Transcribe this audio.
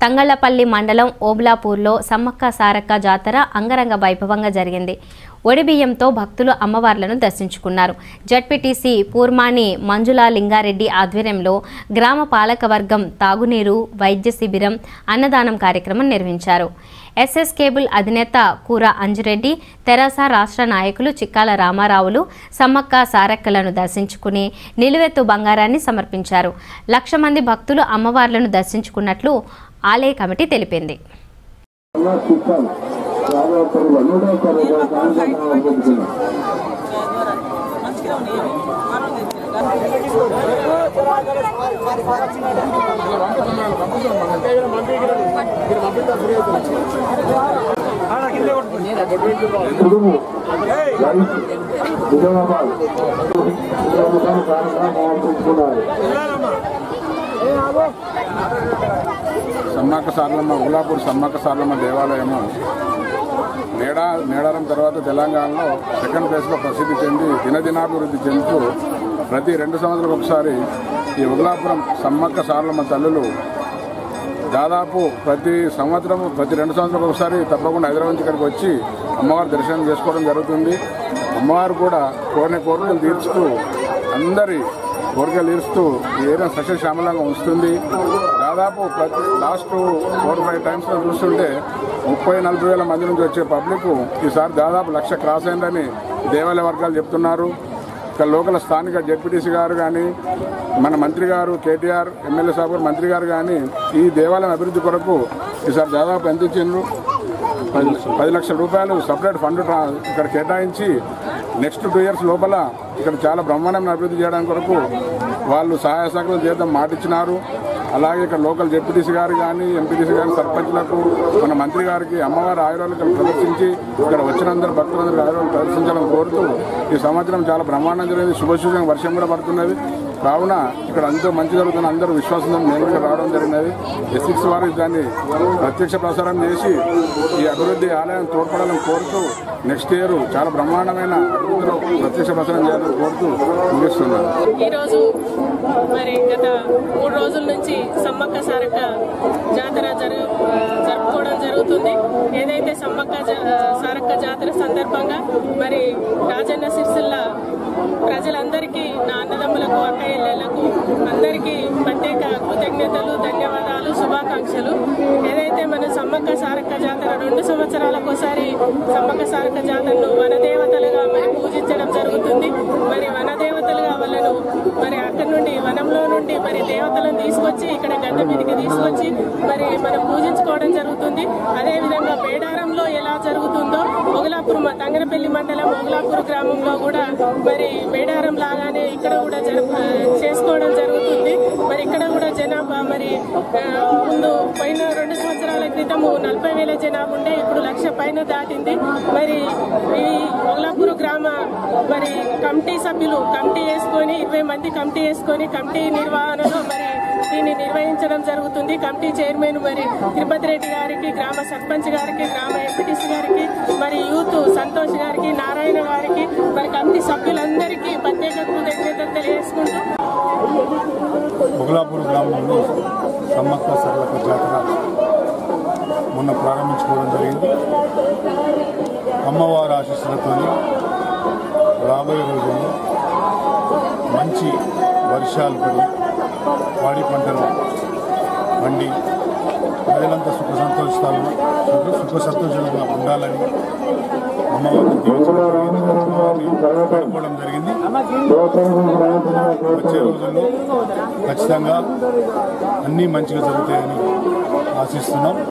తంగళ్లపల్లి మండలం ఓబ్లాపూర్లో సమ్మక్క సారక్క జాతర అంగరంగ వైభవంగా జరిగింది ఒడిబియ్యంతో భక్తులు అమ్మవార్లను దర్శించుకున్నారు జడ్పీటీసీ పూర్మాని మంజులా లింగారెడ్డి ఆధ్వర్యంలో గ్రామ పాలకవర్గం తాగునీరు వైద్య శిబిరం అన్నదానం కార్యక్రమం నిర్వహించారు ఎస్ఎస్ కేబుల్ అధినేత కూర అంజిరెడ్డి తెరాస రాష్ట్ర నాయకులు చిక్కాల రామారావులు సమ్మక్క సారక్కలను దర్శించుకుని నిలువెత్తు బంగారాన్ని సమర్పించారు లక్ష మంది భక్తులు అమ్మవార్లను దర్శించుకున్నట్లు ఆలయ కమిటీ తెలిపింది కుటుంబు రైతు నిజామాబాద్ కార్యక్రమం తీసుకున్నారు సమ్మక్క సారలమ్మ ఉలాపూర్ సమ్మక్క సారలమ్మ దేవాలయము మేడా మేడారం తర్వాత తెలంగాణలో సెకండ్ ప్లేస్లో ప్రసిద్ధి చెంది దినదినాభివృద్ధి చెందుతూ ప్రతి రెండు సంవత్సరాలకు ఒకసారి ఈ ఉగలాపురం సమ్మక్క సారలమ్మ తల్లులు దాదాపు ప్రతి సంవత్సరం ప్రతి రెండు సంవత్సరాలకు ఒకసారి తప్పకుండా హైదరాబాద్ నుంచి ఇక్కడికి వచ్చి అమ్మవారి దర్శనం చేసుకోవడం జరుగుతుంది అమ్మవారు కూడా కోరిన కోరికలు తీర్చుతూ అందరి కోరికలు తీరుస్తూ ఈ ఏరియా సస్యశ్యామలంగా ఉంచుతుంది దాదాపు ప్రతి లాస్ట్ ఫోర్ ఫైవ్ టైమ్స్ లో చూస్తుంటే ముప్పై నలభై వేల మంది నుంచి వచ్చే పబ్లిక్ ఈసారి దాదాపు లక్ష క్రాస్ అయిందని దేవాలయ వర్గాలు చెప్తున్నారు ఇక్కడ లోకల్ స్థానిక జెడ్పీటీసీ గారు కానీ మన మంత్రి గారు కేటీఆర్ ఎమ్మెల్యే సాబ్ గారు మంత్రి గారు కానీ ఈ దేవాలయం అభివృద్ధి కొరకు ఈసారి దాదాపు ఎంత ఇచ్చిండ్రు పది పది లక్షల రూపాయలు సపరేట్ ఫండ్ ట్రా- ఇక్కడ కేటాయించి నెక్స్ట్ టూ ఇయర్స్ లోపల ఇక్కడ చాలా బ్రహ్మాండమైన అభివృద్ధి చేయడానికి కొరకు వాళ్ళు సహాయ సహకారం చేద్దాం మాటిచ్చినారు అలాగే ఇక్కడ లోకల్ జెడ్పీటీసీ గారు కానీ ఎంపీటీసీ గారి సర్పంచ్లకు మన మంత్రి గారికి అమ్మవారి ఆయురాలు ఇక్కడ ప్రదర్శించి ఇక్కడ వచ్చినందరూ భక్తులందరూ ఆయురాలు ప్రదర్శించాలని కోరుతూ ఈ సంవత్సరం చాలా బ్రహ్మాండం జరిగింది శుభసూచన వర్షం కూడా పడుతున్నది కావున ఇక్కడ అంతా మంచి జరుగుతున్న అందరూ విశ్వాసంతో మేము కూడా రావడం జరిగినది ఎస్సిక్స్ వారు దాన్ని ప్రత్యక్ష ప్రసారం చేసి ఈ అభివృద్ధి ఆలయం తోడ్పడాలని కోరుతూ నెక్స్ట్ ఇయర్ చాలా బ్రహ్మాండమైన అభివృద్ధిలో ప్రత్యక్ష ప్రసారం చేయాలని కోరుతూ ముగిస్తున్నాను ఈరోజు మరి గత మూడు రోజుల నుంచి సమ్మక్క సారక్క జాతర జరుగు జరుపుకోవడం జరుగుతుంది ఏదైతే సమ్మక్క జా- సారక్క జాతర సందర్భంగా మరి రాజన్న సిరిసిల్ల ప్రజలందరికీ నా అన్నదమ్ములకు అక్కయ్యలకు అందరికీ ప్రత్యేక కృతజ్ఞతలు ధన్యవాదాలు శుభాకాంక్షలు ఏదైతే మన సమ్మక్క సారక్క జాతర రెండు సంవత్సరాలకు ఒకసారి సమ్మక్క సారక్క జాతరను వనదేవతలుగా మరి పూజించడం జరుగుతుంది మరి వనదేవతలుగా వాళ్ళను మరి అక్కడి నుండి వనంలో నుండి మరి దేవతలను తీసుకొచ్చి ఇక్కడ గడ్డ మీదకి తీసుకొచ్చి మరి మనం పూజించుకోవడం జరుగుతుంది అదే విధంగా మేడారంలో ఎలా జరుగుతుందో మొగలాపూర్ మ- తంగరపల్లి మండలం మొగలాపూర్ గ్రామంలో కూడా మరి మేడారం లాగానే ఇక్కడ కూడా జరుపు చేసుకోవడం జరుగుతుంది మరి ఇక్కడ కూడా జనాభా మరి ఆ, ముందు పోయిన రెండు సంవత్సరాల క్రితము నలభై వేల జనాభా ఉండే ఇప్పుడు లక్ష పైన దాటింది మరి ఈ మొగలాపూర్ గ్రామ మరి కమిటీ సభ్యులు కమిటీ వేసుకొని ఇరవై మంది కమిటీ వేసుకొని కమిటీ నిర్వహణలో మరి దీన్ని నిర్వహించడం జరుగుతుంది కమిటీ చైర్మన్ మరి తిరుపతి రెడ్డి గారికి గ్రామ సర్పంచ్ గారికి గ్రామ ఎంపీటీసీ గారికి మరి యూత్ సంతోష్ గారికి నారాయణ గారికి మరి కమిటీ సభ్యులందరికీ ప్రత్యేక కృతజ్ఞతలు తెలియజేసుకుంటూ బుగలాపూర్ గ్రామంలో సమ్మక్క సరళక జాతర మొన్న ప్రారంభించుకోవడం జరిగింది అమ్మవారి ఆశీస్సులతో రాబోయే రోజుల్లో మంచి వర్షాలు పడి పాడి పంటలు పండి ప్రజలంతా సుఖ సంతోషాలు సుఖ సుఖ సంతోషాలుగా ఉండాలని అమ్మవారిని దీవించడం జరిగింది అమ్మవారిని వేడుకోవడం జరిగింది వచ్చే రోజుల్లో ఖచ్చితంగా అన్నీ మంచిగా జరుగుతాయని ఆశిస్తున్నాం